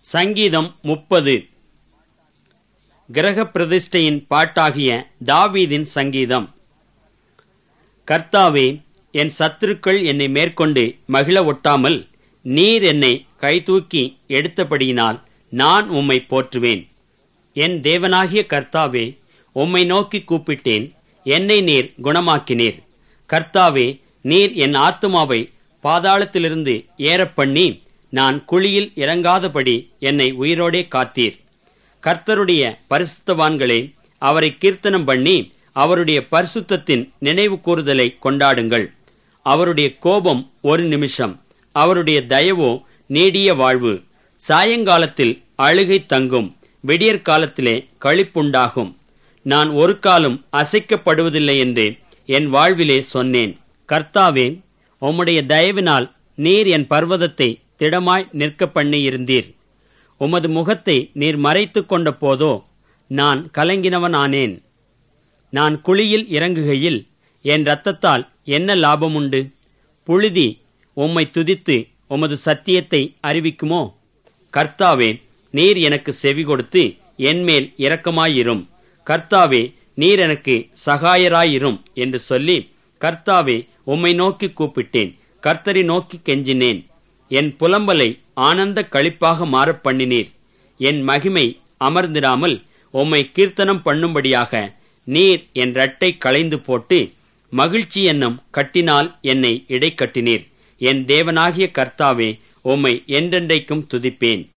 சங்கீதம் முப்பது கிரக பிரதிஷ்டையின் பாட்டாகிய தாவீதின் சங்கீதம் கர்த்தாவே என் சத்துருக்கள் என்னை மேற்கொண்டு மகிழ ஒட்டாமல் நீர் என்னை கைதூக்கி எடுத்தபடியினால் நான் உம்மை போற்றுவேன் என் தேவனாகிய கர்த்தாவே உம்மை நோக்கி கூப்பிட்டேன் என்னை நீர் குணமாக்கினீர் கர்த்தாவே நீர் என் ஆத்துமாவை பாதாளத்திலிருந்து ஏறப்பண்ணி நான் குழியில் இறங்காதபடி என்னை உயிரோடே காத்தீர் கர்த்தருடைய பரிசுத்தவான்களே அவரை கீர்த்தனம் பண்ணி அவருடைய பரிசுத்தத்தின் நினைவு கூறுதலை கொண்டாடுங்கள் அவருடைய கோபம் ஒரு நிமிஷம் அவருடைய தயவோ நீடிய வாழ்வு சாயங்காலத்தில் அழுகை தங்கும் விடியற் காலத்திலே களிப்புண்டாகும் நான் ஒரு காலம் அசைக்கப்படுவதில்லை என்று என் வாழ்விலே சொன்னேன் கர்த்தாவே உம்முடைய தயவினால் நீர் என் பர்வதத்தை திடமாய் நிற்க பண்ணியிருந்தீர் உமது முகத்தை நீர் மறைத்து கொண்ட போதோ நான் கலங்கினவனானேன் நான் குழியில் இறங்குகையில் என் இரத்தத்தால் என்ன லாபமுண்டு புழுதி உம்மை துதித்து உமது சத்தியத்தை அறிவிக்குமோ கர்த்தாவே நீர் எனக்கு செவி கொடுத்து என்மேல் இரக்கமாயிரும் கர்த்தாவே நீர் எனக்கு சகாயராயிரும் என்று சொல்லி கர்த்தாவே உம்மை நோக்கி கூப்பிட்டேன் கர்த்தரை நோக்கி கெஞ்சினேன் என் புலம்பலை ஆனந்த களிப்பாக மாறப் பண்ணினீர் என் மகிமை அமர்ந்திடாமல் உம்மை கீர்த்தனம் பண்ணும்படியாக நீர் என் ரட்டை களைந்து போட்டு மகிழ்ச்சி என்னும் கட்டினால் என்னை இடைக்கட்டினீர் என் தேவனாகிய கர்த்தாவே உம்மை என்றென்றைக்கும் துதிப்பேன்